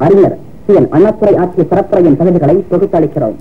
அறிஞர் C N Annadurai ஆட்சி சிறப்புரையின் பகுதிகளை தொகுத்தளிக்கிறோம்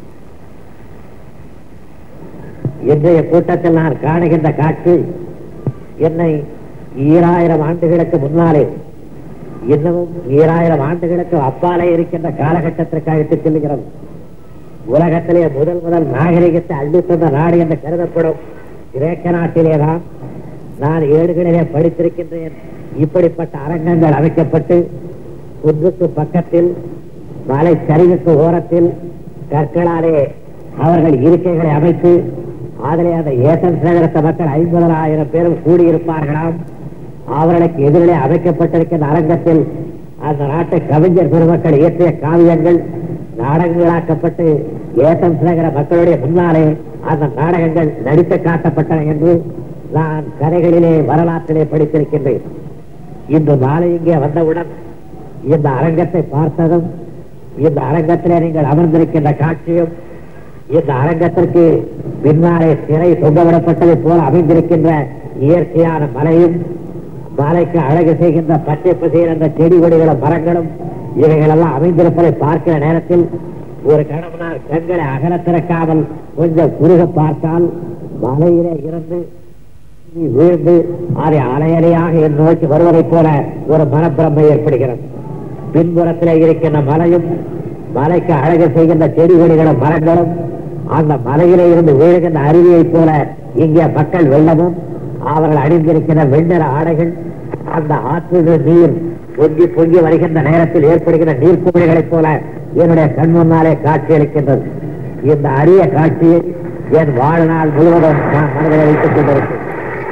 இன்றைய கூட்டத்தில் நான் காணுகின்ற காட்சி என்னை ஈராயிரம் ஆண்டுகளுக்கு முன்னாலே இன்னமும் ஈராயிரம் ஆண்டுகளுக்கு அப்பாலே இருக்கின்ற காலகட்டத்திற்கு அழைத்துச் செல்லுகிறது உலகத்திலே முதல் முதல் நாகரிகத்தை அள்ளி தந்த நாடு என்று கருதப்படும் கிரேக்க நாட்டிலேதான் நான் ஏடுகளிலே படித்திருக்கின்றேன் இப்படிப்பட்ட அரங்கங்கள் அமைக்கப்பட்டு குன்றுக்கு பக்கத்தில் மலை சரிவுக்கு ஓரத்தில் கற்களாலே அவர்கள் இருக்கைகளை அமைத்து அதிலே அந்த ஏசன்ஸ் நகரத்த மக்கள் ஐம்பதனாயிரம் பேரும் கூடியிருப்பார்களாம் அவர்களுக்கு எதிரிலே அமைக்கப்பட்டிருக்கின்ற அரங்கத்தில் அந்த நாட்டு கவிஞர் பெருமக்கள் இயற்றிய காவியங்கள் நாடகங்களாக்கப்பட்டு ஏசன்ஸ் நகர மக்களுடைய முன்னாலே அந்த நாடகங்கள் நடித்து காட்டப்பட்டன என்று நான் கதைகளிலே வரலாற்றிலே படித்திருக்கின்றேன் இன்று மாலை இங்கே வந்தவுடன் இந்த அரங்கத்தை பார்த்ததும் இந்த அரங்கத்திலே நீங்கள் அமர்ந்திருக்கின்ற காட்சியும் இந்த அரங்கத்திற்கு பின்னாலே சிறை தொங்கவிடப்பட்டதை போல அமைந்திருக்கின்ற இயற்கையான மலையும் மலைக்கு அழகு செய்கின்ற பச்சை பசையில் அந்த செடி கொடிகளும் மரங்களும் இவைகளெல்லாம் அமைந்திருப்பதை பார்க்கிற நேரத்தில் ஒரு கணவனார் கண்களை அகல திறக்காமல் கொஞ்சம் குறுக பார்த்தால் மலையிலே இருந்து வீழ்ந்து அதை அலையலையாக என் நோக்கி வருவதைப் போல ஒரு மனப்பிரமை ஏற்படுகிறது பின்புறத்திலே இருக்கின்ற மலையும் மலைக்கு அழகு செய்கின்ற செடி கொடிகளும் மரங்களும் அந்த மலையிலே இருந்து வீழுகின்ற அருவியைப் போல இங்கே மக்கள் வெள்ளமும் அவர்கள் அணிந்திருக்கிற வெண்ணிற ஆடைகள் அந்த ஆற்று நீர் பொங்கி பொங்கி வருகின்ற நேரத்தில் ஏற்படுகின்ற நீர்க்குமிழிகளைப் போல என்னுடைய கண் முன்னாலே காட்சியளிக்கின்றது இந்த அரிய காட்சியை என் வாழ்நாள் முழுவதும் நான் மனதில் வைத்துக் கொண்டிருக்கிறேன்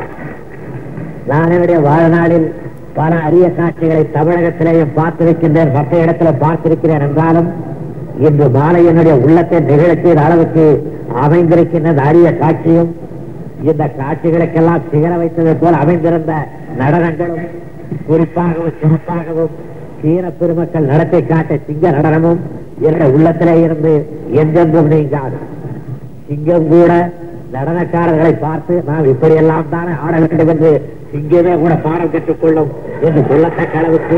நான் என்னுடைய வாழ்நாளில் பல அரிய காட்சிகளை தமிழகத்திலேயும் பார்த்திருக்கின்றேன் மற்ற இடத்துல பார்த்திருக்கிறேன் என்றாலும் இன்று மாலை என்னுடைய உள்ளத்தை நிகழச் செய்த அளவுக்கு அமைந்திருக்கின்ற இந்த அரிய காட்சியும் இந்த காட்சிகளுக்கெல்லாம் சிகர வைத்ததை போல் அமைந்திருந்த நடனங்களும் குறிப்பாகவும் சிறப்பாகவும் சீன பெருமக்கள் நடத்தை காட்ட சிங்க நடனமும் என்னுடைய உள்ளத்திலே இருந்து எங்கெங்கும் நீங்காது சிங்கம் கூட நடனக்காரர்களை பார்த்து நாம் இப்படியெல்லாம் தானே ஆட வேண்டும் என்று சிங்கமே கூட பாடம் கற்றுக்கொள்ளும் என்று சொல்லத்தக்க அளவுக்கு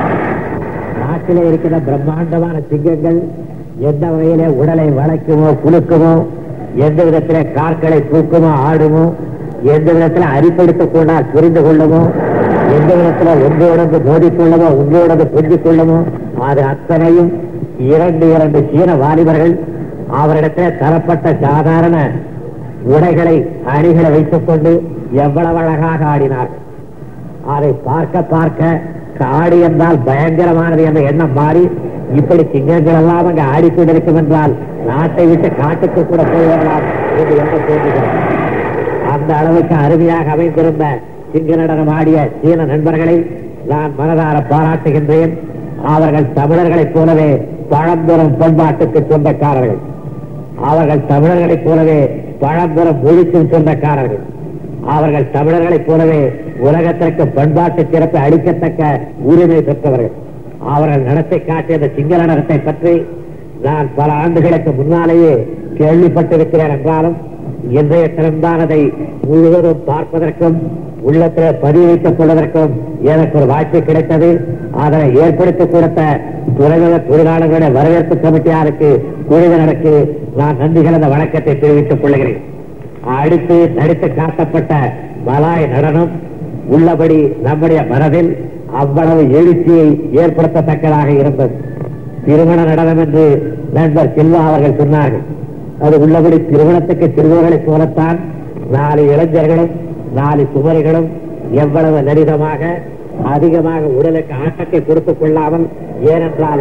நாட்டிலே இருக்கிற பிரம்மாண்டமான சிங்கங்கள் எந்த வகையிலே உடலை வளைக்குமோ குலுக்குமோ எந்த விதத்திலே கார்களை தூக்குமோ ஆடுமோ எந்த விதத்தில் அரிப்படுத்திக் கொண்டால் புரிந்து கொள்ளுமோ எந்த விதத்தில் ஒன்றோடொன்று மோதிக்கொள்ளமோ ஒன்றோடொன்று புரிந்து கொள்ளுமோ அது அத்தனையும் இரண்டு இரண்டு சீன வாலிபர்கள் அவரிடத்தில் தரப்பட்ட சாதாரண உடைகளை அணிகளை வைத்துக் கொண்டு எவ்வளவு அழகாக ஆடினார்கள் அதை பார்க்க பார்க்க ஆடி என்றால் பயங்கரமானது என்ற எண்ணம் மாறி இப்படி சிங்கங்கள் எல்லாம் அங்கு ஆடிக்கொண்டிருக்கும் என்றால் நாட்டை விட்டு காட்டுக்கு கூட போய்விடலாம் என்று எண்ணம் தோன்றுகிறது அந்த அளவுக்கு அருமையாக அமைந்திருந்த சிங்க நடனம் ஆடிய சீன நண்பர்களை நான் மனதார பாராட்டுகின்றேன் அவர்கள் தமிழர்களைப் போலவே பழம்பெரும் பண்பாட்டுக்கு சொந்தக்காரர்கள் அவர்கள் தமிழர்களைப் போலவே பழம்பெரும் மொழிக்கும் சொந்தக்காரர்கள் அவர்கள் தமிழர்களைப் போலவே உலகத்திற்கு பண்பாட்டு சிறப்பை அளிக்கத்தக்க உரிமை பெற்றவர்கள் அவர்கள் நடத்தை காட்டிய அந்த சிங்கள நடத்தை பற்றி நான் பல ஆண்டுகளுக்கு முன்னாலேயே கேள்விப்பட்டிருக்கிறேன் என்றாலும் இன்றைய திறந்தானதை முழுவதும் பார்ப்பதற்கும் உள்ளத்தில் பதிவு வைத்துக் கொள்வதற்கும் எனக்கு ஒரு வாய்ப்பு கிடைத்தது அதனை ஏற்படுத்தி கொடுத்த துறைமுக தொழிலாளர்களுடைய வரவேற்பு கமிட்டியாருக்கு குழுவினருக்கு நான் நன்றி கலந்த வணக்கத்தை தெரிவித்துக் கொள்கிறேன் அடுத்து நடித்து காட்டப்பட்ட மலாய் நடனம் உள்ளபடி நம்முடைய மனதில் அவ்வளவு எழுச்சியை ஏற்படுத்தத்தக்கதாக இருந்தது திருமண நடனம் என்று நண்பர் செல்வா அவர்கள் சொன்னார்கள் அது உள்ளபடி திருமணத்துக்கு திருவர்களைப் போலத்தான் நாலு இளைஞர்களும் நாலு குமரிகளும் எவ்வளவு நடிதமாக அதிகமாக உடலுக்கு ஆட்டத்தை கொடுத்துக் கொள்ளாமல் ஏனென்றால்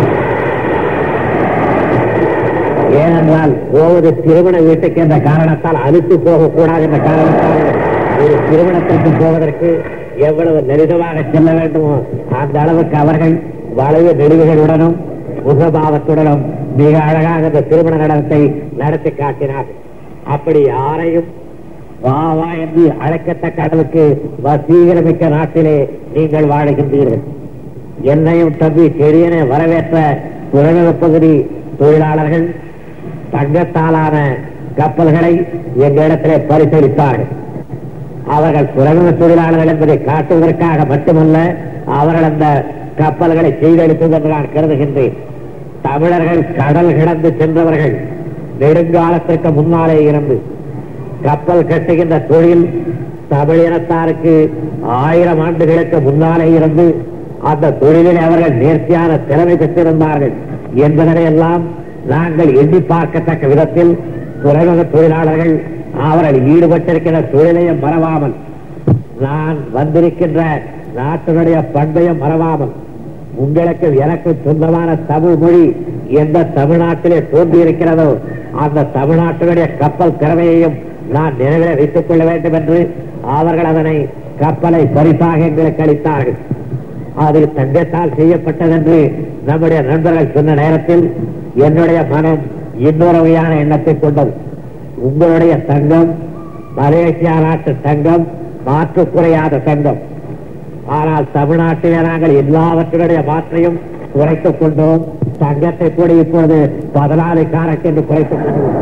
ஏனென்றால் போவது திருமண வீட்டுக்கு என்ற காரணத்தால் அழுத்து போகக்கூடாது என்ற காரணத்தால் ஒரு திருமணத்திற்கு போவதற்கு எவ்வளவு நெருக்கமாக செல்ல வேண்டுமோ அந்த அளவுக்கு அவர்கள் வளைவு நெடுவுகளுடனும் முகபாவத்துடனும் மிக அழகாக இந்த திருமண நடனத்தை நடத்தி காட்டினார்கள் அப்படி யாரையும் வா வா என்று அழைக்கத்தக்க அளவுக்கு வசீகரமிக்க நாட்டிலே நீங்கள் வாழுகின்றீர்கள் என்னையும் தம்பி செடியனை வரவேற்ற துறைமுக பகுதி தொழிலாளர்கள் தங்கத்தாலான கப்பல்களை எங்களிடத்திலே பரிசீலித்தார்கள் அவர்கள் துறைமுக தொழிலாளர்கள் என்பதை காட்டுவதற்காக மட்டுமல்ல அவர்கள் அந்த கப்பல்களை செய்தளித்தது என்று நான் கருதுகின்றேன் தமிழர்கள் கடல் கிடந்து சென்றவர்கள் நெடுங்காலத்திற்கு முன்னாலே இருந்து கப்பல் கட்டுகின்ற தொழில் தமிழினத்தாருக்கு ஆயிரம் ஆண்டுகளுக்கு முன்னாலே இருந்து அந்த தொழிலில் அவர்கள் நேர்த்தியான திறமை பெற்றிருந்தார்கள் என்பதனை எல்லாம் நாங்கள் எண்ணி பார்க்கத்தக்க விதத்தில் துறைமுக தொழிலாளர்கள் அவர்கள் ஈடுபட்டிருக்கிற தொழிலையும் மறவாமல் நான் வந்திருக்கின்ற நாட்டினுடைய பண்பையும் மறவாமல் உங்களுக்கு எனக்கு சொந்தமான தமிழ் மொழி எந்த தமிழ்நாட்டிலே தோன்றியிருக்கிறதோ அந்த தமிழ்நாட்டினுடைய கப்பல் திறமையையும் நான் நினைவில் வைத்துக் கொள்ள வேண்டும் என்று அவர்கள் அதனை கப்பலை பரிசாக எங்களுக்கு அளித்தார்கள் அது தங்கத்தால் செய்யப்பட்டதென்று நம்முடைய நண்பர்கள் சொன்ன நேரத்தில் என்னுடைய மனம் இன்னொரு வகையான எண்ணத்தை கொண்டது உங்களுடைய தங்கம் மலேசியா நாட்டு தங்கம் மாற்றுக்குறையாத தங்கம் ஆனால் தமிழ்நாட்டிலே நாங்கள் எல்லாவற்றினுடைய மாற்றையும் குறைத்துக் கொண்டோம் தங்கத்தை கூட இப்பொழுது பதினாலு காரட் என்று குறைத்துக் கொண்டோம்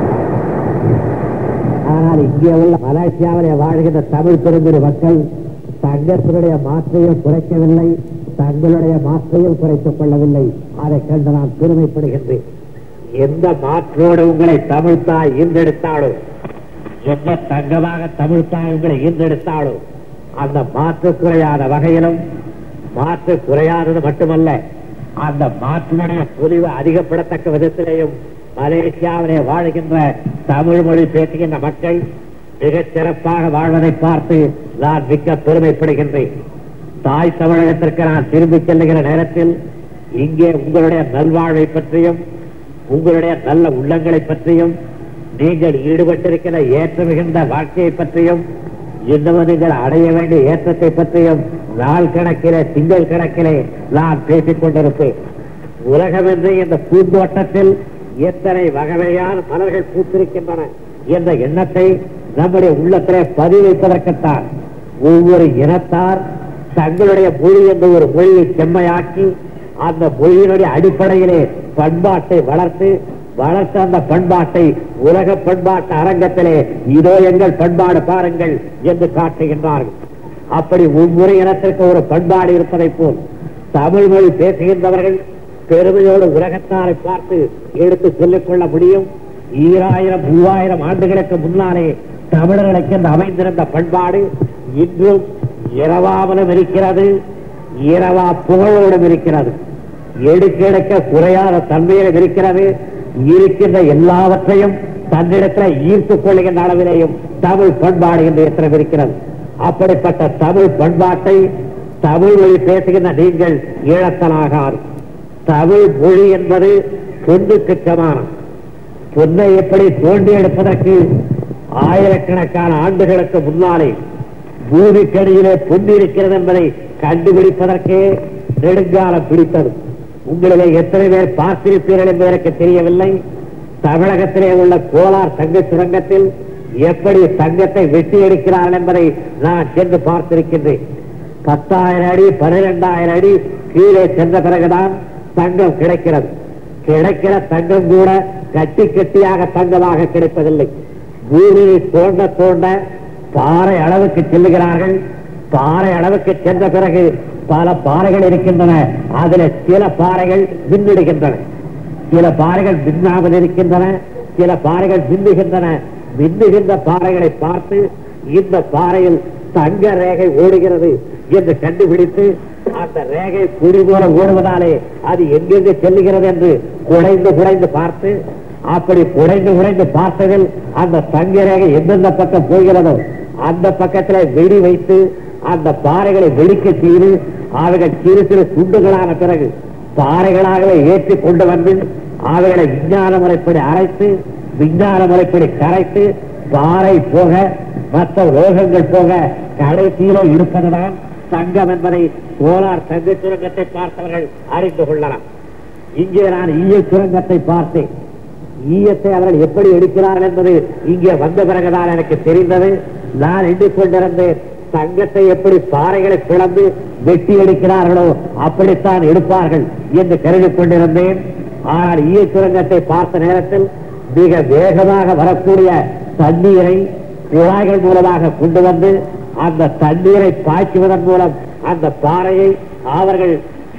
ஆனால் இங்கே உள்ள மலேசியாவிலே வாழ்கின்ற தமிழ் பெருங்குடி மக்கள் தங்கத்தினுடைய மாற்றையும் குறைக்கவில்லை தங்களுடைய மாற்றையும் குறைத்துக் கொள்ளவில்லை அதை கண்டு நான் பெருமைப்படுகின்றேன் எந்த மாற்றோடு உங்களை தமிழ் தாய் ஈன்றெடுத்தாளோ எந்த தங்கமாக தமிழ் தாய் உங்களை ஈன்றெடுத்தாளோ அந்த மாற்று குறையாத வகையிலும் மாற்று குறையாதது மட்டுமல்ல அந்த மாற்றினுடைய பொலிவு அதிகப்படத்தக்க விதத்திலேயும் மலேசியாவிலே வாழ்கின்ற தமிழ் மொழி பேசுகின்ற மக்கள் மிகச் சிறப்பாக வாழ்வதை பார்த்து நான் மிக்க பெருமைப்படுகின்றேன் தாய் தமிழகத்திற்கு நான் திரும்பி செல்லுகிற நேரத்தில் இங்கே உங்களுடைய நல்வாழ்வை பற்றியும் உங்களுடைய நல்ல உள்ளங்களை பற்றியும் நீங்கள் ஈடுபட்டிருக்கிற ஏற்ற மிகுந்த வாழ்க்கையை பற்றியும் இன்னும் நீங்கள் அடைய வேண்டிய ஏற்றத்தை பற்றியும் நாள் கணக்கிலே திங்கள் கணக்கிலே நான் பேசிக் கொண்டிருப்பேன் உலகம் என்று இந்த பூந்தோட்டத்தில் எத்தனை வகையான மலர்கள் பூத்திருக்கின்றன என்ற எண்ணத்தை நம்முடைய உள்ளத்திலே பதிவைப்பதற்குத்தான் ஒவ்வொரு இனத்தார் தங்களுடைய மொழி என்ற ஒரு மொழியை செம்மையாக்கி அந்த மொழியினுடைய அடிப்படையிலே பண்பாட்டை வளர்த்து வளர்த்த அந்த பண்பாட்டை உலக பண்பாட்டு அரங்கத்திலே இதோ எங்கள் பண்பாடு பாருங்கள் என்று காட்டுகின்றார்கள் அப்படி ஒவ்வொரு இனத்திற்கு ஒரு பண்பாடு இருப்பதைப் போல் தமிழ் மொழி பேசுகின்றவர்கள் பெருமையோடு உலகத்தாரை பார்த்து எடுத்து சொல்லிக் கொள்ள முடியும் ஈராயிரம் மூவாயிரம் ஆண்டுகளுக்கு முன்னாலே தமிழர்களுக்கு இந்த அமைந்திருந்த பண்பாடு இன்றும் இரவாமலும் இருக்கிறது இரவா புகழோடும் இருக்கிறது எடுக்கெடுக்க குறையாத தன்மையிலும் இருக்கிறது இருக்கின்ற எல்லாவற்றையும் தன்னிடத்தில் ஈர்த்துக் கொள்ளுகின்ற அளவிலேயும் தமிழ் பண்பாடு என்று எத்தனை இருக்கிறது அப்படிப்பட்ட தமிழ் பண்பாட்டை தமிழ் மொழி பேசுகின்ற நீங்கள் ஈழத்தலாகாது தமிழ் மொழி என்பது பொண்ணுக்கு சமானம் பொன்னை எப்படி தோண்டி எடுப்பதற்கு ஆயிரக்கணக்கான ஆண்டுகளுக்கு முன்னாலே பூமிக்கடியிலே பொன் இருக்கிறது என்பதை கண்டுபிடிப்பதற்கே நெடுங்காலம் பிடித்தது உங்களிலே எத்தனை பேர் பார்த்திருப்பீர்கள் என்று எனக்கு தெரியவில்லை தமிழகத்திலே உள்ள கோலார் தங்க சுரங்கத்தில் எப்படி தங்கத்தை வெட்டி எடுக்கிறார்கள் என்பதை நான் சென்று பார்த்திருக்கின்றேன் பத்தாயிரம் அடி பன்னிரெண்டாயிரம் அடி கீழே சென்ற பிறகுதான் தங்கம் கிடைக்கிறது கிடைக்கிற தங்கம் கூட கட்டி கட்டியாக தங்கமாக கிடைப்பதில்லை பூமியை தோண்ட தோண்ட பாறை அளவுக்கு செல்லுகிறார்கள் பாறை அளவுக்கு சென்ற பிறகு பல பாறைகள் இருக்கின்றன அதில் சில பாறைகள் மின்னிடுகின்றன சில பாறைகள் மின்னாமல் இருக்கின்றன சில பாறைகள் மின்னுகின்றன மின்னுகின்ற பாறைகளை பார்த்து இந்த பாறையில் தங்க ரேகை ஓடுகிறது என்று கண்டுபிடித்து அந்த ரேகை குடி போல ஓடுவதாலே அது எங்கெங்கு செல்லுகிறது என்று குடைந்து குடைந்து பார்த்து அப்படி குடைந்து குடைந்து பார்த்ததில் அந்த தங்க ரேகை எந்தெந்த பக்கம் போகிறதோ அந்த பக்கத்துல வெடி வைத்து அந்த பாறைகளை வெடிக்க செய்து அவைகள் சிறு சிறு துண்டுகளான பிறகு பாறைகளாகவே ஏற்றி கொண்டு வந்து அவைகளை விஞ்ஞான முறைப்படி அரைத்து விஞ்ஞான முறைப்படி கரைத்து பாறை போக மற்ற லோகங்கள் போக கடைசியில இருப்பதுதான் தங்கம் என்பதை கோலார் தங்க சுரங்கத்தை பார்த்தவர்கள் அறிந்து கொள்ளலாம் இங்கே நான் ஈய சுரங்கத்தை பார்த்தேன் ஈயத்தை அவர்கள் எப்படி எடுக்கிறார்கள் என்பது இங்கே வந்த பிறகுதான் எனக்கு தெரிந்தது நான் எண்ணிக்கொண்டிருந்தேன் தங்கத்தை எப்படி பாறைகளை பிளந்து வெட்டி எடுக்கிறார்களோ அப்படித்தான் எடுப்பார்கள் என்று கருதி கொண்டிருந்தேன் ஆனால் ஈய சுரங்கத்தை பார்த்த நேரத்தில் மிக வேகமாக வரக்கூடிய தண்ணீரை குழாய்கள் மூலமாக கொண்டு வந்து அந்த தண்ணீரை பாய்ச்சுவதன் மூலம் அந்த பாறையை அவர்கள்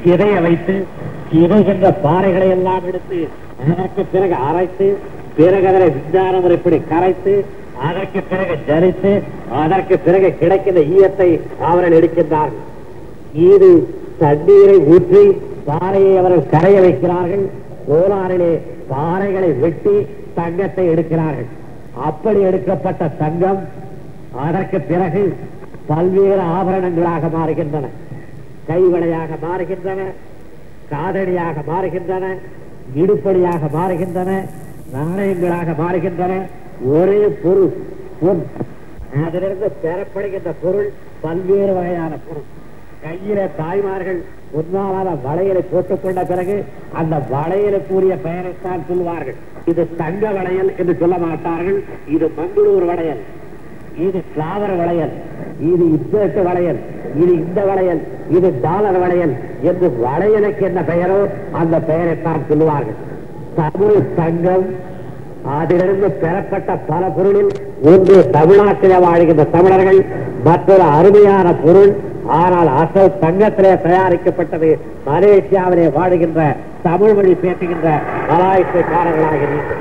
சிதைய வைத்து சிதைகின்ற பாறைகளை எல்லாம் எடுத்து அதற்கு பிறகு அரைத்து பிறகு அதனை விஞ்ஞான முறைப்படி கரைத்து அதற்கு பிறகு ஜலித்து அதற்கு பிறகு கிடைக்கின்ற ஈயத்தை அவர்கள் எடுக்கின்றார்கள் இது தண்ணீரை ஊற்றி பாறையை அவர்கள் கரைய வைக்கிறார்கள் கோலாரிலே பாறைகளை வெட்டி தங்கத்தை எடுக்கிறார்கள் அப்படி எடுக்கப்பட்ட தங்கம் அதற்கு பிறகு பல்வேறு ஆபரணங்களாக மாறுகின்றன கைவளையாக மாறுகின்றன காதணியாக மாறுகின்றன இடுப்படியாக மாறுகின்றன நாணயங்களாக மாறுகின்றன ஒரே பொருள் பொன் அதிலிருந்து பெறப்படுகின்ற பொருள் பல்வேறு வகையான பொருள் கையில தாய்மார்கள் பொன்னாலான வளையலை போட்டுக் கொண்ட பிறகு அந்த வளையலுக்குரிய பெயரைத்தான் சொல்வார்கள் இது தங்க வளையல் என்று சொல்ல மாட்டார்கள் இது மங்களூர் வளையல் இது பிளாவர் வளையல் இது இத்தெட்டு வளையல் இது இந்த வளையல் இது டாலர் வளையல் என்று வளையலுக்கு என்ன பெயரோ அந்த பெயரைத்தான் சொல்லுவார்கள் தமிழ் தங்கம் அதிலிருந்து பெறப்பட்ட பல பொருளில் ஒன்று தமிழ்நாட்டிலே வாழ்கின்ற தமிழர்கள் மற்றொரு அருமையான பொருள் ஆனால் அசல் தங்கத்திலே தயாரிக்கப்பட்டது மலேசியாவிலே வாழுகின்ற தமிழ் மொழி பேசுகின்ற மலாய்க்காரர்களாக நீங்கள்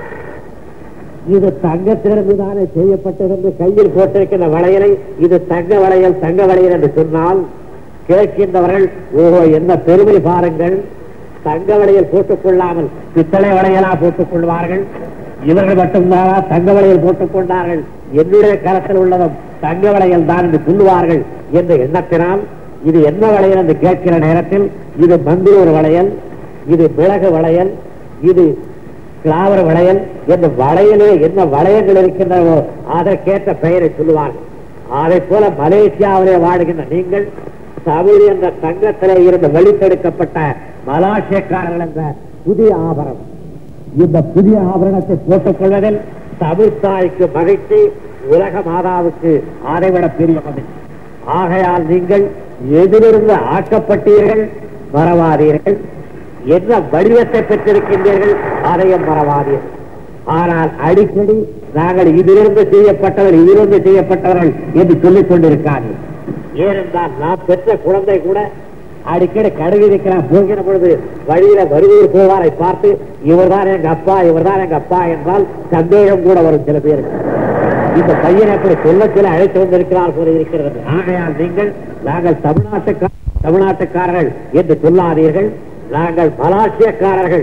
இது தங்கத்திலிருந்து தானே செய்யப்பட்டது என்று கையில் போட்டிருக்கின்ற வளையலை இது தங்க வளையல் தங்க வளையல் என்று சொன்னால் கேட்கின்றவர்கள் ஓஹோ என்ன பெருமை பாருங்கள் தங்க வளையல் போட்டுக் கொள்ளாமல் பித்தளை வளையலா போட்டுக் கொள்வார்கள் இவர்கள் மட்டும்தானா தங்க வளையல் போட்டுக் கொண்டார்கள் என்னுடைய கரத்தில் உள்ளதும் தங்க வளையல் தான் என்று சொல்லுவார்கள் என்ற எண்ணத்தினால் இது என்ன வளையல் என்று கேட்கிற நேரத்தில் இது மங்களூர் வளையல் இது மிளகு வளையல் இது கிளாவர வளையல் என்ற வளையலே என்ன வளையங்கள் இருக்கின்றனவோ அதற்கேற்ற பெயரை சொல்லுவார்கள் அதை போல மலேசியாவிலே வாழுகின்ற நீங்கள் தமிழ் என்ற தங்கத்திலே இருந்து வெளித்தெடுக்கப்பட்ட மலாசியக்காரர்கள் என்ற புதிய ஆபரணம் இந்த புதிய ஆபரணத்தை போட்டுக் கொள்வதில் தமிழ் தாய்க்கு மகிழ்ச்சி உலக மாதாவுக்கு அதைவிட பெரிய மகிழ்ச்சி ஆகையால் நீங்கள் எதிலிருந்து ஆக்கப்பட்டீர்கள் மறவாதீர்கள் என்ன வடிவத்தை பெற்றிருக்கின்றீர்கள் அதையும் மறவாதீர்கள் ஆனால் அடிக்கடி நாங்கள் இதிலிருந்து செய்யப்பட்டவர்கள் இதிலிருந்து செய்யப்பட்டவர்கள் என்று சொல்லிக் கொண்டிருக்கார்கள் ஏனென்றால் நான் பெற்ற குழந்தை கூட அடிக்கடி கடுவிருக்கிறான் போகிற பொழுது வழியில வருவூர் போவாரை பார்த்து இவர்தான் எங்க அப்பா இவர்தான் எங்க அப்பா என்றால் சந்தேகம் கூட வரும் சில பேருக்கு இந்த பையன் அப்படி சொல்ல சொல்ல அழைத்து வந்திருக்கிறார் போல இருக்கிறது ஆகையால் நீங்கள் நாங்கள் தமிழ்நாட்டுக்கா தமிழ்நாட்டுக்காரர்கள் என்று சொல்லாதீர்கள் நாங்கள் மலாசியக்காரர்கள்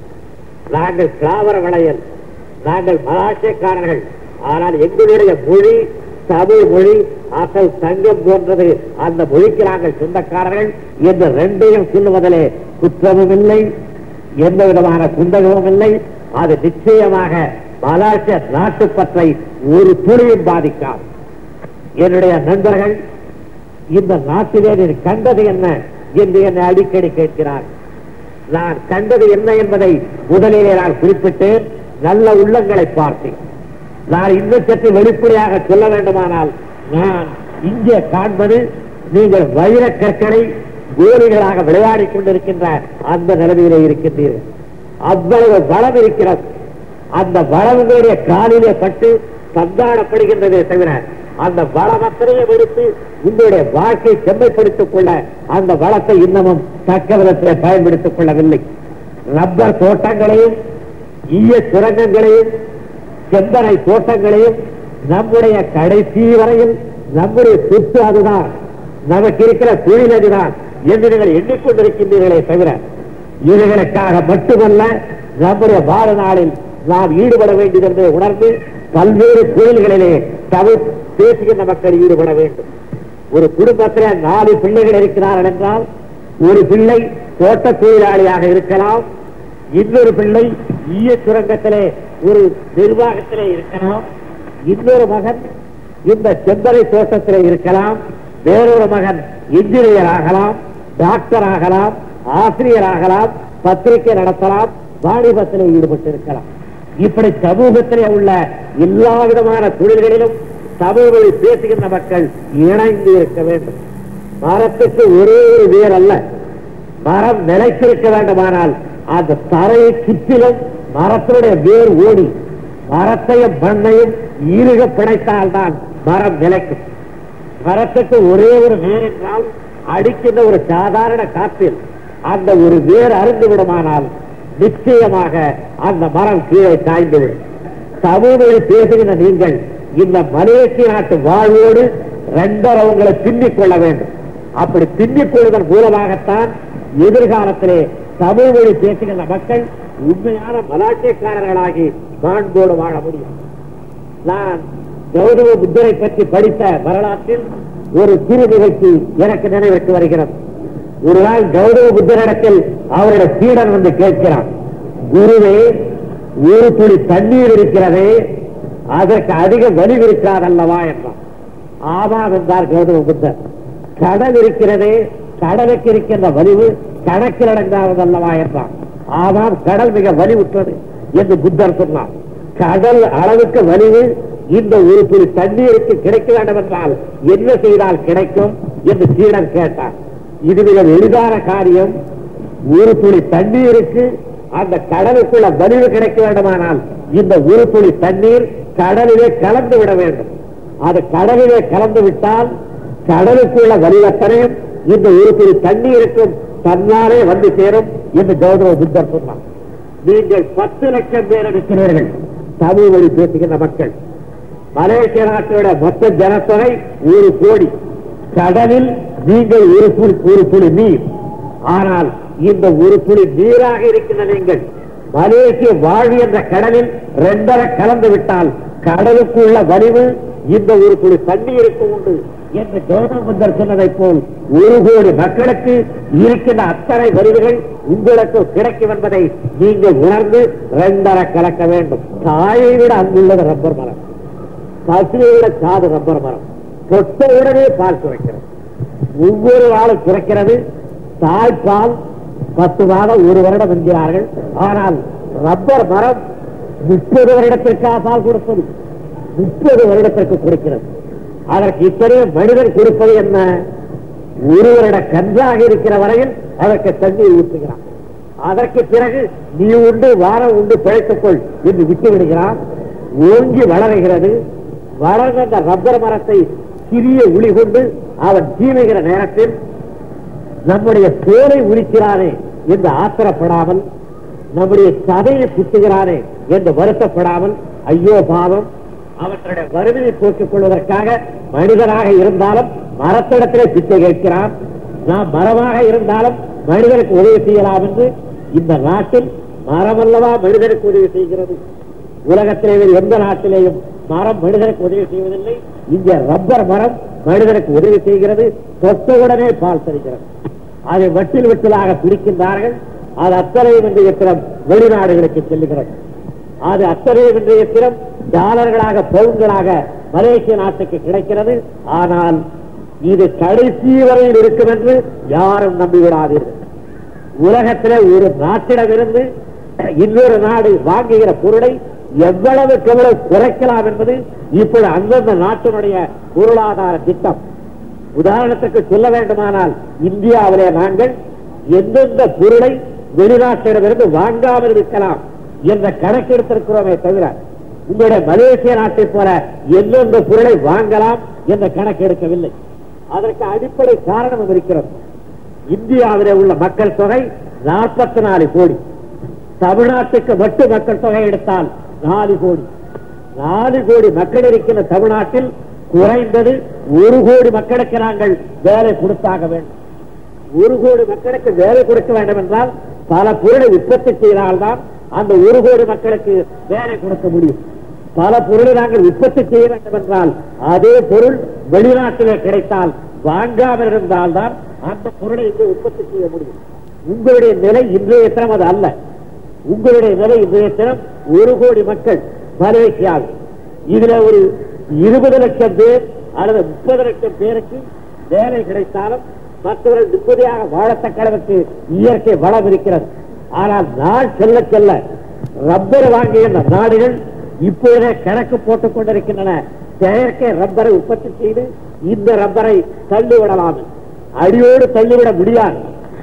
நாங்கள் கிளாவர வளையல் நாங்கள் மலாசியக்காரர்கள் ஆனால் எங்களுடைய மொழி தமிழ் மொழி அசல் தங்கம் போன்றது அந்த மொழிக்கு நாங்கள் சொந்தக்காரர்கள் என்று ரெண்டையும் சொல்லுவதிலே குற்றமும் இல்லை எந்த விதமான குந்தகமும் இல்லை அது நிச்சயமாக மலாசிய நாட்டுப்பற்றை ஒரு துளியும் பாதிக்காது என்னுடைய நண்பர்கள் இந்த நாட்டிலே நீ கண்டது என்ன என்று என்னை அடிக்கடி கேட்கிறார் நான் கண்டது என்ன என்பதை முதலிலே நான் குறிப்பிட்டேன் நல்ல உள்ளங்களை பார்த்தேன் நான் இன்னும் சற்று வெளிப்படையாக சொல்ல வேண்டுமானால் நான் இங்கே காண்பது நீங்கள் வைர கற்களை கோலிகளாக விளையாடிக் கொண்டிருக்கின்ற அந்த நிலைமையிலே இருக்கின்றீர்கள் அவ்வளவு வளம் இருக்கிறது அந்த வளங்களுடைய காலிலே பட்டு சந்தாடப்படுகின்றதே தவிர அந்த வளம் அத்தனையும் எடுத்து உங்களுடைய வாழ்க்கையை செம்மைப்படுத்திக் கொள்ள அந்த வளத்தை இன்னமும் தக்க விதத்தில் பயன்படுத்திக் கொள்ளவில்லை ரப்பர் தோட்டங்களையும் ஈய சுரங்கங்களையும் செந்தனை தோட்டங்களையும் நம்முடைய கடைசி வரையில் நம்முடைய சொத்து அதுதான் நமக்கு இருக்கிற தொழில் அதுதான் என்று நீங்கள் எண்ணிக்கொண்டிருக்கின்றீர்களே தவிர இவைகளுக்காக மட்டுமல்ல நம்முடைய வாழ்நாளில் நாம் ஈடுபட வேண்டியது என்பதை உணர்ந்து பல்வேறு தொழில்களிலே தமிழ் பேசுகின்ற மக்கள் ஈடுபட வேண்டும் ஒரு குடும்பத்தில் நாலு பிள்ளைகள் இருக்கிறார்கள் என்றால் ஒரு பிள்ளை தோட்ட தொழிலாளியாக இருக்கலாம் இன்னொரு பிள்ளை ஈய சுரங்கத்திலே ஒரு நிர்வாகத்திலே இருக்கலாம் இன்னொரு மகன் இந்த செம்பரை தோட்டத்திலே இருக்கலாம் வேறொரு மகன் இன்ஜினியர் ஆகலாம் டாக்டர் ஆகலாம் ஆசிரியர் ஆகலாம் பத்திரிகை நடத்தலாம் வாணிபத்திலே ஈடுபட்டு இருக்கலாம் இப்படி சமூகத்திலே உள்ள எல்லா விதமான தொழில்களிலும் தமிழ் மொழி பேசுகின்ற மக்கள் இணைந்து இருக்க வேண்டும் மரத்துக்கு ஒரே ஒரு வேர் அல்ல மரம் நிலைத்திருக்க வேண்டுமானால் அந்த தரையை சுற்றிலும் மரத்தினுடைய வேர் ஓடி மரத்தையும் மண்ணையும் ஈருக பிணைத்தால்தான் மரம் நிலைக்கும் மரத்துக்கு ஒரே ஒரு வேர் என்றால் அடிக்கின்ற ஒரு சாதாரண காற்றில் அந்த ஒரு வேர் அருந்து விடுமானால் நிச்சயமாக அந்த மரம் கீழே காய்ந்துவிடும் தமிழை பேசுகிற நீங்கள் இந்த மலேசிய நாட்டு வாழ்வோடு ரெண்டரவங்களை பின்னிக் கொள்ள வேண்டும் அப்படி பின்னிக் கொள்வதன் மூலமாகத்தான் எதிர்காலத்திலே தமிழ் மொழி பேசுகின்ற மக்கள் உண்மையான மலாட்டியக்காரர்களாகி மாண்போடு வாழ முடியும் நான் கௌரவ புத்தரை பற்றி படித்த வரலாற்றில் ஒரு சிறு நிகழ்ச்சி எனக்கு நினைவிட்டு வருகிறது ஒரு நாள் கௌரவ புத்தரிடத்தில் அவருடைய சீடன் வந்து கேட்கிறான் குருவே ஒரு துளி தண்ணீர் இருக்கிறதே அதற்கு அதிக வலிவு இருக்காதல்லவா என்றான் ஆமாம் என்றார் கௌதம புத்தர் கடல் இருக்கிறதே கடலுக்கு இருக்கின்ற வலிவு கணக்கில் அடங்காதல்லவா என்றான் ஆமாம் கடல் மிக வலிவுற்றது என்று புத்தர் சொன்னார் கடல் அளவுக்கு வலிவு இந்த ஒரு துளி தண்ணீருக்கு கிடைக்க வேண்டும் என்றால் என்ன செய்தால் கிடைக்கும் என்று சீடன் கேட்டார் இது மிக எளிதான காரியம் ஒரு துளி தண்ணீருக்கு அந்த கடலுக்குள்ள வலிவு கிடைக்க வேண்டுமானால் இந்த ஒரு துளி தண்ணீர் கடலிலே கலந்து விட வேண்டும் அது கடலிலே கலந்து விட்டால் கடலுக்குள்ள வலிவத்தனையும் இந்த ஒரு துளி தண்ணீருக்கும் தன்னாலே வந்து சேரும் என்று கௌதம புத்தர் சொன்னார் நீங்கள் பத்து லட்சம் பேர் இருக்கிறீர்கள் தமிழ் மொழி பேசுகின்ற மக்கள் மலேசிய நாட்டோட மொத்த ஜனத்தொகை ஒரு கோடி கடலில் நீங்கள் ஒரு புலி ஒரு புலி நீர் ஆனால் இந்த ஒரு புலி நீராக இருக்கின்ற நீங்கள் மலேசிய வாழ்வு என்ற கடலில் ரெண்டரை கலந்து விட்டால் கடலுக்குள்ள வலிவு இந்த ஒரு புலி தண்ணீருக்கு உண்டு என்று கௌதம புத்தர் சொன்னதை போல் ஒரு கோடி மக்களுக்கு இருக்கின்ற அத்தனை வலிவுகள் உங்களுக்கு கிடைக்கும் என்பதை நீங்கள் உணர்ந்து ரெண்டரை கலக்க வேண்டும் தாயை விட அங்குள்ளது ரப்பர் மரம் பசுவை விட சாது ரப்பர் மரம் தொட்ட உடனே பால் சுரைக்கிறது ஒவ்வொரு நாளும் சுரைக்கிறது தாய்ப்பால் பத்து மாதம் ஒரு வருடம் என்கிறார்கள் ஆனால் ரப்பர் மரம் முப்பது வருடத்திற்காக பால் கொடுப்பது முப்பது வருடத்திற்கு கொடுக்கிறது அதற்கு இத்தனையும் மனிதன் கொடுப்பது என்ன ஒரு வருட கன்றாக இருக்கிற வரையில் அதற்கு தண்ணீர் ஊற்றுகிறான் அதற்கு பிறகு நீ உண்டு வாரம் உண்டு பிழைத்துக்கொள் என்று விட்டு விடுகிறான் ஓங்கி வளருகிறது வளர்ந்த அந்த ரப்பர் மரத்தை சிறிய உளி கொண்டு அவன் ஜீவுகிற நேரத்தில் நம்முடைய தோலை உரிக்கிறானே என்று ஆத்திரப்படாமல் நம்முடைய சதையை குத்துகிறானே என்று வருத்தப்படாமல் ஐயோ பாவம் அவர்களுடைய வறுமையை போக்கிக் கொள்வதற்காக மனிதனாக இருந்தாலும் மரத்திடத்திலே பிச்சை கேட்கிறான் நாம் மரமாக இருந்தாலும் மனிதனுக்கு உதவி செய்யலாம் என்று இந்த நாட்டில் மரமல்லவா மனிதனுக்கு உதவி செய்கிறது உலகத்திலே வேறு எந்த நாட்டிலேயும் மரம் மனிதனுக்கு உதவி செய்வதில்லை இங்க ரப்பர் மரம் மனிதனுக்கு உதவி செய்கிறது தொட்டவுடனே பால் தருகிறது அதை வட்டில் வெட்டிலாக பிடிக்கின்றார்கள் அது அத்தனையும் இன்றைய தினம் வெளிநாடுகளுக்கு செல்லுகிறது அது அத்தனையும் இன்றைய தினம் டாலர்களாக பவுன்களாக மலேசிய நாட்டுக்கு கிடைக்கிறது ஆனால் இது கடைசி வரையில் இருக்கும் என்று யாரும் நம்பிவிடாதீர்கள் உலகத்திலே ஒரு நாட்டிடமிருந்து இன்னொரு நாடு வாங்குகிற பொருளை எவ்வளவுக்கு எவ்வளவு குறைக்கலாம் என்பது இப்போது அந்தந்த நாட்டினுடைய பொருளாதார திட்டம் உதாரணத்துக்கு சொல்ல வேண்டுமானால் இந்தியாவிலே நாங்கள் எந்தெந்த பொருளை வெளிநாட்டிடமிருந்து வாங்காமல் இருக்கலாம் என்ற கணக்கெடுத்திருக்கிறோமே தவிர உங்களுடைய மலேசிய நாட்டை போல எந்தெந்த பொருளை வாங்கலாம் என்ற கணக்கு எடுக்கவில்லை அதற்கு அடிப்படை காரணமும் இருக்கிறது இந்தியாவிலே உள்ள மக்கள் தொகை நாற்பத்தி நாலு கோடி தமிழ்நாட்டுக்கு மட்டும் மக்கள் தொகை எடுத்தால் நாலு கோடி நாலு கோடி மக்கள் இருக்கின்ற தமிழ்நாட்டில் குறைந்தது ஒரு கோடி மக்களுக்கு நாங்கள் வேலை கொடுத்தாக வேண்டும் ஒரு கோடி மக்களுக்கு வேலை கொடுக்க வேண்டும் என்றால் பல பொருளை உற்பத்தி செய்தால்தான் அந்த ஒரு கோடி மக்களுக்கு வேலை கொடுக்க முடியும் பல பொருளை நாங்கள் உற்பத்தி செய்ய வேண்டும் என்றால் அதே பொருள் வெளிநாட்டிலே கிடைத்தால் வாங்காமல் இருந்தால்தான் அந்த பொருளை இங்கு உற்பத்தி செய்ய முடியும் உங்களுடைய நிலை இன்றைய தினம் அது அல்ல உங்களுடைய நிலை இன்றைய தினம் ஒரு கோடி மக்கள் மலேசியாவில் இதுல ஒரு இருபது லட்சம் பேர் அல்லது முப்பது லட்சம் பேருக்கு வேலை கிடைத்தாலும் மற்றவர்கள் நிம்மதியாக வாழத்தக்க அளவுக்கு இயற்கை வளம் இருக்கிறது ஆனால் நாள் செல்ல செல்ல ரப்பர் வாங்குகின்ற நாடுகள் இப்போதே கணக்கு போட்டுக் கொண்டிருக்கின்றன செயற்கை ரப்பரை உற்பத்தி செய்து இந்த ரப்பரை தள்ளிவிடலாம் அடியோடு தள்ளிவிட முடியாது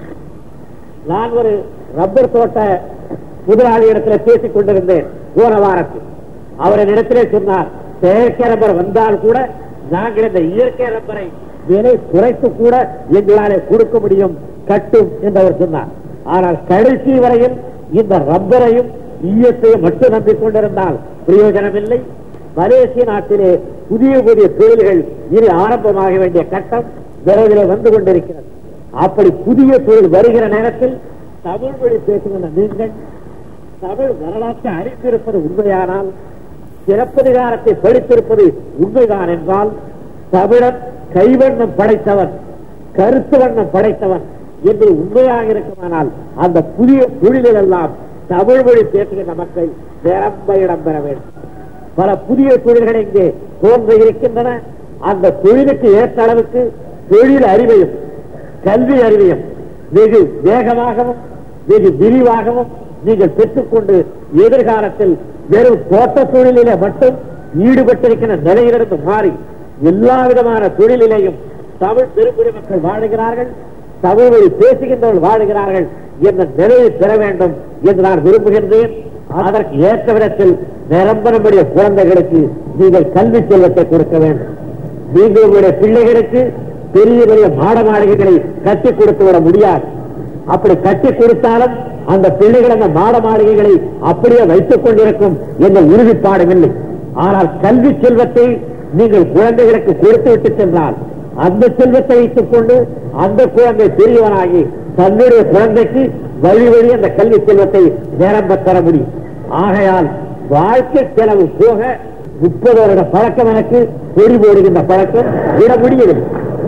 நான் ஒரு ரப்பர் தோட்ட முதலாளி இடத்துல பேசிக் கொண்டிருந்தேன் போன வாரத்தில் அவர் இடத்திலே சொன்னார் செயற்கை ரப்பர் வந்தால் கூட நாங்கள் இந்த இயற்கை ரப்பரை விலை குறைத்து கூட எங்களாலே கொடுக்க முடியும் கட்டும் என்று அவர் சொன்னார் ஆனால் கடைசி வரையில் இந்த ரப்பரையும் ஈயத்தையும் மட்டும் நம்பிக் கொண்டிருந்தால் பிரயோஜனமில்லை மலேசிய நாட்டிலே புதிய புதிய தொழில்கள் இனி ஆரம்பமாக வேண்டிய கட்டம் விரைவிலே வந்து கொண்டிருக்கிறது அப்படி புதிய தொழில் வருகிற நேரத்தில் தமிழ் மொழி பேசுகின்ற நீங்கள் தமிழ் வரலாற்றை அறிந்திருப்பது உண்மையானால் சிறப்பதிகாரத்தை படித்திருப்பது உண்மைதான் என்றால் தமிழன் கைவண்ணம் படைத்தவன் கருத்து வண்ணம் படைத்தவன் என்று உண்மையாக இருக்குமானால் அந்த புதிய தொழிலில் எல்லாம் தமிழ் மொழி பேசுகின்ற மக்கள் நிரம்ப இடம்பெற வேண்டும் பல புதிய தொழில்கள் இங்கே தோன்ற இருக்கின்றன அந்த தொழிலுக்கு ஏற்ற அளவுக்கு தொழில் அறிவையும் கல்வி அறிவையும் வெகு வேகமாகவும் வெகு விரிவாகவும் நீங்கள் பெற்றுக்கொண்டு எதிர்காலத்தில் வெறும் தோட்ட தொழிலிலே மட்டும் ஈடுபட்டிருக்கிற நிலையிலிருந்து மாறி எல்லா விதமான தொழிலிலேயும் தமிழ் பெருங்குடி மக்கள் வாழுகிறார்கள் தமிழ் மொழி பேசுகின்றவர்கள் வாழுகிறார்கள் என்ற நிலையை பெற வேண்டும் என்று நான் விரும்புகின்றேன் அதற்கு ஏற்ற விதத்தில் நிரம்பரமுடைய குழந்தைகளுக்கு நீங்கள் கல்வி செல்வத்தை கொடுக்க வேண்டும் நீங்கள் உங்களுடைய பிள்ளைகளுக்கு பெரிய பெரிய மாட மாளிகைகளை கட்டி கொடுத்து விட முடியாது அப்படி கட்டி கொடுத்தாலும் அந்த பிள்ளைகள் அந்த மாட மாளிகைகளை அப்படியே வைத்துக் கொண்டிருக்கும் என்ற உறுதிப்பாடும் இல்லை ஆனால் கல்வி செல்வத்தை நீங்கள் குழந்தைகளுக்கு கொடுத்து விட்டு சென்றால் அந்த செல்வத்தை வைத்துக் கொண்டு அந்த குழந்தை பெரியவனாகி தன்னுடைய குழந்தைக்கு வழி வழி அந்த கல்வி செல்வத்தை நிரம்ப தர முடியும் ஆகையால் வாழ்க்கை செலவு போக முப்பது வருட பழக்கம் எனக்கு பொறி போடுகின்ற பழக்கம் விட முடியவில்லை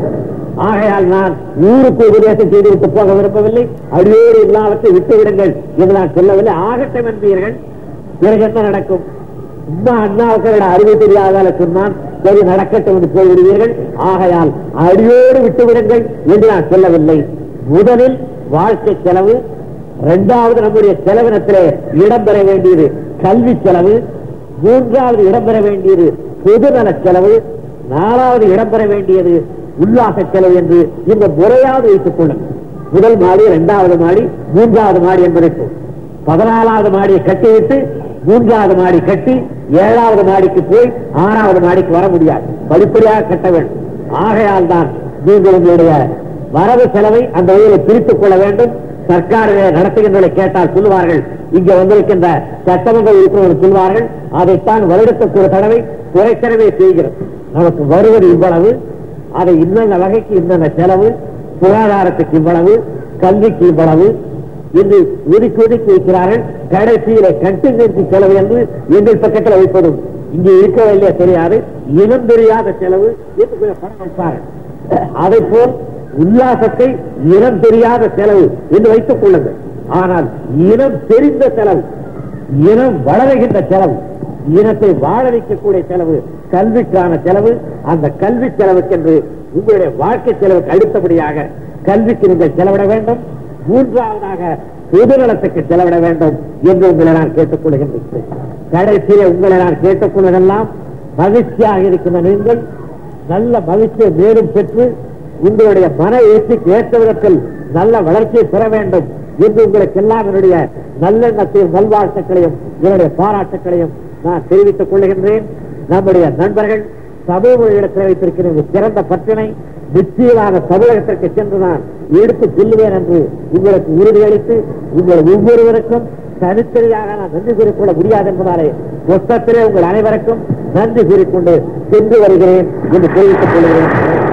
ஆகையால் நான் ஊருக்கு உபதேசம் செய்துவிட்டு போக விரும்பவில்லை அடியோடு எல்லாவற்றை விட்டு விடுங்கள் என்று நான் சொல்லவில்லை ஆகட்டும் என்பீர்கள் பிறகு என்ன நடக்கும் சும்மா அண்ணாவுக்கு அறிவு தெரியாதால சொன்னான் சரி நடக்கட்டும் என்று போய்விடுவீர்கள் ஆகையால் அடியோடு விட்டு விடுங்கள் என்று நான் சொல்லவில்லை முதலில் வாழ்க்கை செலவு இரண்டாவது நம்முடைய செலவினத்திலே இடம்பெற வேண்டியது கல்வி செலவு மூன்றாவது இடம்பெற வேண்டியது பொதுநல செலவு நாலாவது இடம்பெற வேண்டியது உல்லாச செலவு என்று இந்த முறையாவது வைத்துக் கொள்ளுங்கள் முதல் மாடி இரண்டாவது மாடி மூன்றாவது மாடி என்பதற்கு பதினாலாவது மாடியை கட்டிவிட்டு மூன்றாவது மாடி கட்டி ஏழாவது மாடிக்கு போய் ஆறாவது மாடிக்கு வர முடியாது படிப்படியாக கட்ட வேண்டும் ஆகையால் தான் நீங்கள் உங்களுடைய வரவு செலவை அந்த வகையில பிரித்துக் கொள்ள வேண்டும் சர்க்காரிலே நடத்துகின்றதை கேட்டால் சொல்லுவார்கள் இங்க வந்திருக்கின்ற சட்டமன்ற உறுப்பினர்கள் சொல்வார்கள் அதைத்தான் வருடத்துக்கு ஒரு தடவை குறைத்தரவே செய்கிறது நமக்கு வருவது இவ்வளவு அதை இன்னென்ன வகைக்கு இன்னென்ன செலவு சுகாதாரத்துக்கு இவ்வளவு கல்விக்கு இவ்வளவு என்று ஒதுக்கி ஒதுக்கி வைக்கிறார்கள் கடைசியில கண்டிஞ்சன்சி செலவு என்று எங்கள் பக்கத்தில் வைப்பதும் இங்கே இருக்கவில்லையே தெரியாது இனம் தெரியாத செலவு என்று கொஞ்சம் பணம் வைப்பார்கள் அதை போல் உல்லாசத்தை இனம் தெரியாத செலவு என்று வைத்துக் கொள்ளுங்கள் ஆனால் இனம் தெரிந்த செலவு இனம் வளருகின்ற செலவு இனத்தை வாழ வைக்கக்கூடிய செலவு கல்விக்கான செலவு அந்த கல்வி செலவுக்கென்று உங்களுடைய வாழ்க்கை செலவுக்கு அடுத்தபடியாக கல்விக்கு நீங்கள் செலவிட வேண்டும் மூன்றாவதாக பொதுநலத்துக்கு செலவிட வேண்டும் என்று உங்களை நான் கேட்டுக் கொள்கின்றேன் கடைசியிலே உங்களை நான் கேட்டுக் கொள்வதெல்லாம் மகிழ்ச்சியாக இருக்கின்ற நீங்கள் நல்ல மகிழ்ச்சியை மேலும் பெற்று உங்களுடைய மன எழுச்சிக்கு ஏற்ற விதத்தில் நல்ல வளர்ச்சியை பெற வேண்டும் என்று உங்களுக்கு எல்லாம் என்னுடைய நல்லெண்ணத்தையும் நல்வாழ்த்துக்களையும் என்னுடைய பாராட்டுக்களையும் நான் தெரிவித்துக் கொள்கின்றேன் நம்முடைய நண்பர்கள் சமூக இடத்தில் வைத்திருக்கிற இந்த சிறந்த பற்றினை நிச்சயமாக தமிழகத்திற்கு சென்று நான் எடுத்து சொல்லுவேன் என்று உங்களுக்கு உறுதியளித்து உங்கள் ஒவ்வொருவருக்கும் தனித்தனியாக நான் நன்றி கூறிக்கொள்ள முடியாது என்பதாலே மொத்தத்திலே உங்கள் அனைவருக்கும் நன்றி கூறிக்கொண்டு சென்று வருகிறேன் என்று தெரிவித்துக் கொள்கிறேன்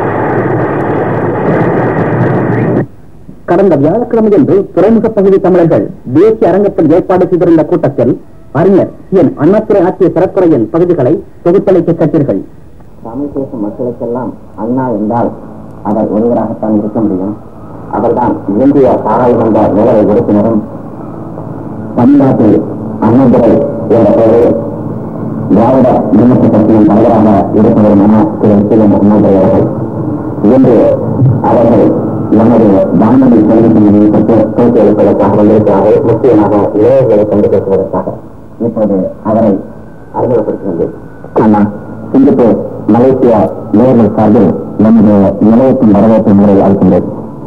கடந்த வியாழக்கிழமையன்று துறைமுக பகுதி தமிழர்கள் தேசிய அரங்கத்தில் ஏற்பாடு செய்திருந்த கூட்டத்தில் அறிஞர் என் அண்ணாத்துறை ஆற்றிய சிறப்புரையின் பகுதிகளை தொகுத்தளிக்க கேட்டீர்கள் தமிழ் பேசும் மக்களுக்கெல்லாம் அண்ணா என்றால் அவர் ஒருவராகத்தான் இருக்க முடியும் அவர்தான் இந்திய பாராளுமன்ற மேலவை உறுப்பினரும் தமிழ்நாட்டு அண்ணதுரை என்ற பெயரில் திராவிட முன்னேற்ற கட்சியின் தலைவராக இருப்பவருமான திரு சிவன் அண்ணாதுரை அவர்கள் இன்று அவர்கள் நமது வானொலி செய்தியை பற்றி தோற்றி அளிப்பதற்காக வந்திருக்கிறார்கள் முக்கியமாக இளைஞர்களை கண்டு பேசுவதற்காக இப்போது அவரை அறிமுகப்படுத்துகின்றேன் அண்ணா சிங்கப்பூர் மலேசியா நேர்கள் சார்பில் நமது நிலையத்தின் வரவேற்பு முறையில் அளிக்கின்றேன்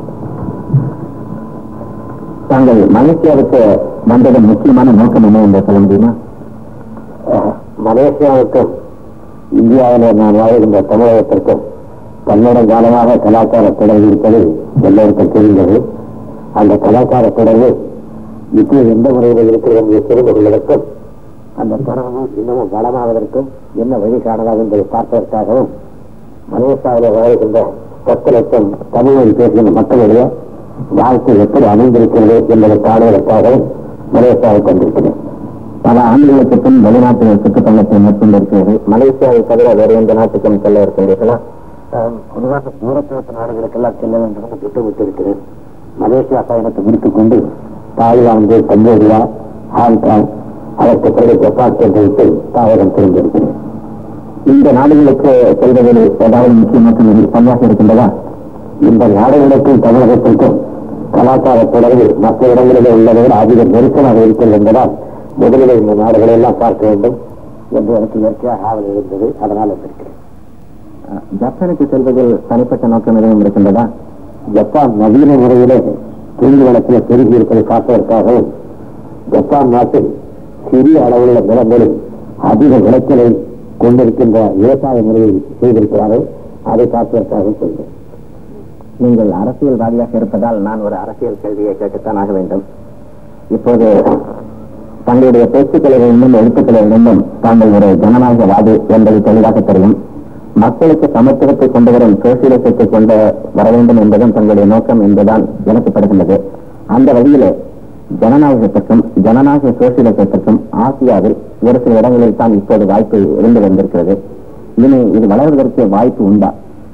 தாங்கள் மலேசியாவுக்கு வந்ததன் முக்கியமான நோக்கம் என்ன என்று சொல்ல முடியுமா மலேசியாவுக்கும் இந்தியாவிலே நான் வாழ்கின்ற தமிழகத்திற்கும் பன்னெண்டு காலமாக கலாச்சார தொடர்பு இருப்பது எல்லோருக்கும் தெரிந்தது அந்த கலாச்சார தொடர்பு இப்போது எந்த முறையில் இருக்கிறது என்பதை தெரிந்து கொள்வதற்கும் அந்த தொடர்பு இன்னமும் பலமாவதற்கும் என்ன வழி காணலாம் என்பதை பார்ப்பதற்காகவும் மலேசியாவிலே வாழ்கின்ற பத்து லட்சம் தமிழ் மொழி பேசுகின்ற மக்களுடைய வாழ்க்கை எப்படி அமைந்திருக்கிறது என்பதை காணுவதற்காகவும் மலேசியாவுக்கு வந்திருக்கிறேன் பல ஆண்டுகளுக்கு பின் வெளிநாட்டு சுற்றுப்பயணத்தை மேற்கொண்டிருக்கிறது மலேசியாவை தவிர வேறு எந்த நாட்டுக்கும் செல்ல இருக்கின்றீர்களா ஆம், பொதுவாக தூரத்துவத்து நாடுகளுக்கெல்லாம் செல்ல வேண்டும் என்று திட்டமிட்டிருக்கிறேன் மலேசியா பயணத்தை முடித்துக் கொண்டு தாய்லாந்து கம்போடியா ஹாங்காங் அதற்கு பிறகு ஜப்பான் சென்றுவிட்டு தாயகம் திரும்பியிருக்கிறேன் இந்த நாடுகளுக்கு செல்வதில் ஏதாவது முக்கியமான பங்காக இருக்கின்றதா இந்த நாடுகளுக்கும் தமிழகத்திற்கும் கலாச்சார தொடர்பு மற்ற இடங்களிலே உள்ளதை விட அதிக நெருக்கமாக இருக்கிறது என்பதால் முதலில் இந்த நாடுகளை எல்லாம் பார்க்க வேண்டும் என்று எனக்கு இயற்கையாக ஆவல் இருந்தது அதனால் வந்திருக்கிறேன் ஜப்பானுக்கு செல்வதில் தனிப்பட்ட நோக்கம் எதுவும் இருக்கின்றதா ஜப்பான் நவீன முறையிலே தூங்கு வளத்தில் பெருகி இருப்பதை பார்ப்பதற்காகவும் ஜப்பான் நாட்டில் சிறிய அளவுள்ள நிலங்களில் அதிக விளைச்சலை கொண்டிருக்கின்ற விவசாய முறையை செய்திருக்கிறார்கள் அதை பார்ப்பதற்காக சொல்கிறேன் நீங்கள் அரசியல்வாதியாக இருப்பதால் நான் ஒரு அரசியல் கேள்வியை கேட்டுத்தான் ஆக வேண்டும் இப்போது தங்களுடைய பேச்சுக்களிலிருந்தும் எழுத்துக்களிலிருந்தும் தாங்கள் ஒரு ஜனநாயகவாதி என்பது தெளிவாக தெரியும் மக்களுக்கு சமத்துவத்தை கொண்டு வரும் சோசியலிசத்தை கொண்டு வர வேண்டும் என்பதும் தங்களுடைய நோக்கம் என்பதுதான் எனக்கு படுகின்றது அந்த வழியிலே ஜனநாயகத்திற்கும் ஜனநாயக சோசியலிசத்திற்கும் ஆசியாவில் ஒரு சில இடங்களில் தான் இப்போது வாய்ப்பு இருந்து வந்திருக்கிறது இனி இது வளர்வதற்கு வாய்ப்பு உண்டா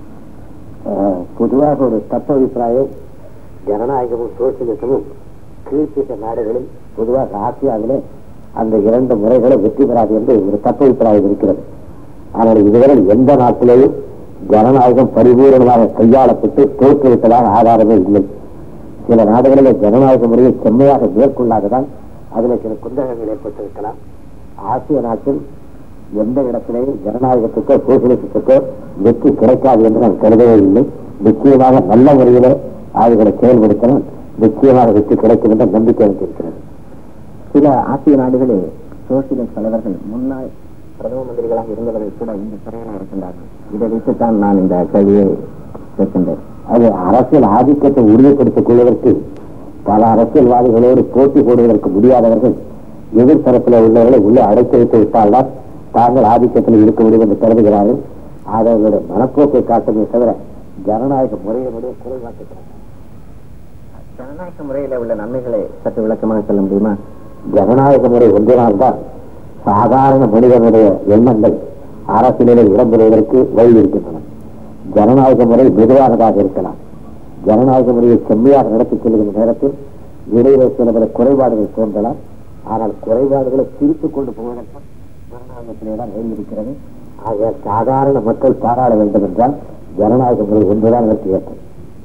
பொதுவாக ஒரு தப்ப அபிப்பிராயம் ஜனநாயகமும் சோசியலிசமும் கீழ்த்திட்ட நாடுகளில் பொதுவாக ஆசியாவிலே அந்த இரண்டு முறைகளும் வெற்றி பெறாது என்று ஒரு தப்ப அபிப்பிராயம் இருக்கிறது ஆனால் இதுவரை எந்த நாட்டிலேயும் ஜனநாயகம் பரிபூரணமாக கையாளப்பட்டு தோற்றுவிட்டதாக ஆதாரமே இல்லை சில நாடுகளிலே ஜனநாயக முறையை செம்மையாக மேற்கொள்ளாததால் அதில் சில குந்தகங்கள் ஏற்பட்டிருக்கலாம் ஆசிய நாட்டில் எந்த இடத்திலேயும் ஜனநாயகத்துக்கோ சோசியலிசத்துக்கோ வெற்றி கிடைக்காது என்று நான் கருதவே இல்லை நிச்சயமாக நல்ல முறையிலே ஆய்வுகளை செயல்படுத்தலாம் நிச்சயமாக வெற்றி கிடைக்கும் என்ற நம்பிக்கை எனக்கு இருக்கிறது சில ஆசிய நாடுகளில் சோசியலிஸ்ட் தலைவர்கள் முன்னாள் பிரதம மந்திரிகளாக இருந்தவர்கள் கூட இந்த சிறையில் இருக்கின்றார்கள் இதை வைத்துத்தான் நான் இந்த கேள்வியை கேட்கின்றேன் அது அரசியல் ஆதிக்கத்தை உறுதிப்படுத்திக் கொள்வதற்கு பல அரசியல்வாதிகளோடு போட்டி போடுவதற்கு முடியாதவர்கள் எதிர்த்தரத்தில் உள்ளவர்களை உள்ளே அடைத்து வைத்து விட்டால்தான் தாங்கள் ஆதிக்கத்தில் இருக்க முடியும் என்று கருதுகிறார்கள் அவர்களுடைய மனப்போக்கை காட்டுமே தவிர ஜனநாயக முறையினுடைய குறைபாட்டுக்கிறார்கள் ஜனநாயக முறையில உள்ள நன்மைகளை சற்று விளக்கமாக சொல்ல முடியுமா ஜனநாயக முறை ஒன்றினால்தான் சாதாரண மனிதனுடைய எண்ணங்கள் அரசியலில் இடம்பெறுவதற்கு வழி இருக்கின்றன ஜனநாயக முறை மெதுவானதாக இருக்கலாம் ஜனநாயக முறையை செம்மையாக நடத்திச் செல்கின்ற நேரத்தில் இடையிலே சில பல குறைபாடுகள் தோன்றலாம் ஆனால் குறைபாடுகளை திருத்திக் கொண்டு போவதற்கு ஜனநாயகத்திலே தான் வழி இருக்கிறது ஆக சாதாரண மக்கள் பாராட வேண்டும் என்றால் ஜனநாயக முறை ஒன்றுதான் அதற்கு ஏற்றம்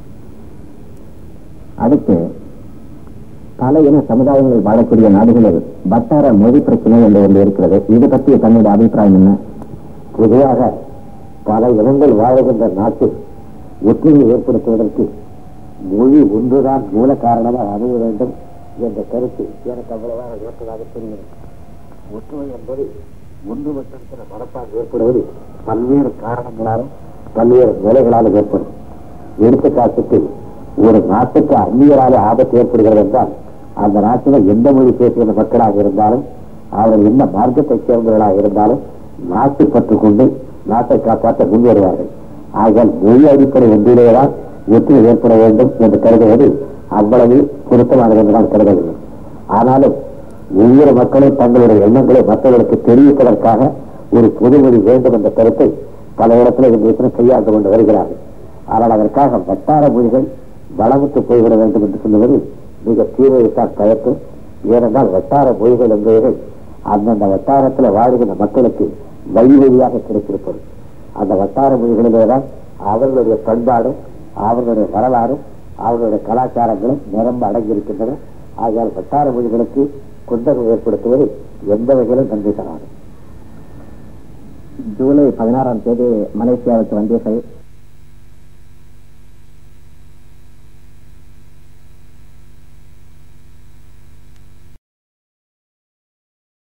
அடுத்து பல இன சமுதாயங்கள் வாழக்கூடிய நாடுகளில் வட்டார மொழி பிரச்சனை என்று ஒன்று இருக்கிறது இது பற்றிய தன்னுடைய அபிப்பிராயம் என்ன பொதுவாக பல இனங்கள் வாழுகின்ற நாட்டில் ஒற்றுமை ஏற்படுத்துவதற்கு மொழி ஒன்றுதான் மூல காரணமாக அமைய வேண்டும் என்ற கருத்து எனக்கு அவ்வளவாக ஏற்றதாக தெரிகிறது ஒற்றுமை என்பது ஒன்று மட்டும் சில மனப்பாங்கு ஏற்படுவது பல்வேறு காரணங்களாலும் பல்வேறு நிலைகளாலும் ஏற்படும் எடுத்துக்காட்டுக்கு ஒரு நாட்டுக்கு அந்நியராலே ஆபத்து ஏற்படுகிறது என்றால் அந்த நாட்டில் எந்த மொழி பேசுகிற மக்களாக இருந்தாலும் அவர்கள் என்ன மார்க்கத்தைச் சேர்ந்தவர்களாக இருந்தாலும் நாட்டு பற்று கொண்டு நாட்டை காப்பாற்ற முன் வருவார்கள் ஆகையால் மொழி அடிப்படை ஒன்றிலேதான் ஒற்றுமை ஏற்பட வேண்டும் என்று கருதுவது அவ்வளவு பொருத்தமானது என்று நான் கருதவில்லை ஆனாலும் ஒவ்வொரு மக்களும் தங்களுடைய எண்ணங்களை மற்றவர்களுக்கு தெரிவிப்பதற்காக ஒரு பொதுமொழி வேண்டும் என்ற கருத்தை பல இடத்துல இந்த விஷயம் கையாண்டு கொண்டு வருகிறார்கள் ஆனால் அதற்காக வட்டார மொழிகள் வளமுற்று போய்விட வேண்டும் என்று சொல்லுவது மிக தீவிரத்தான் கயப்பு ஏனென்றால் வட்டார மொழிகள் என்பவைகள் அந்தந்த வட்டாரத்தில் வாழ்கின்ற மக்களுக்கு வழி வழியாக கிடைத்திருப்பது அந்த வட்டார மொழிகளிலே தான் அவர்களுடைய பண்பாடும் அவர்களுடைய வரலாறும் அவர்களுடைய கலாச்சாரங்களும் நிரம்ப அடங்கியிருக்கின்றன ஆகையால் வட்டார மொழிகளுக்கு குந்தகம் ஏற்படுத்துவது எந்த வகையிலும் நன்மை தராது ஜூலை பதினாறாம் தேதி மலேசியாவுக்கு வந்தீர்கள்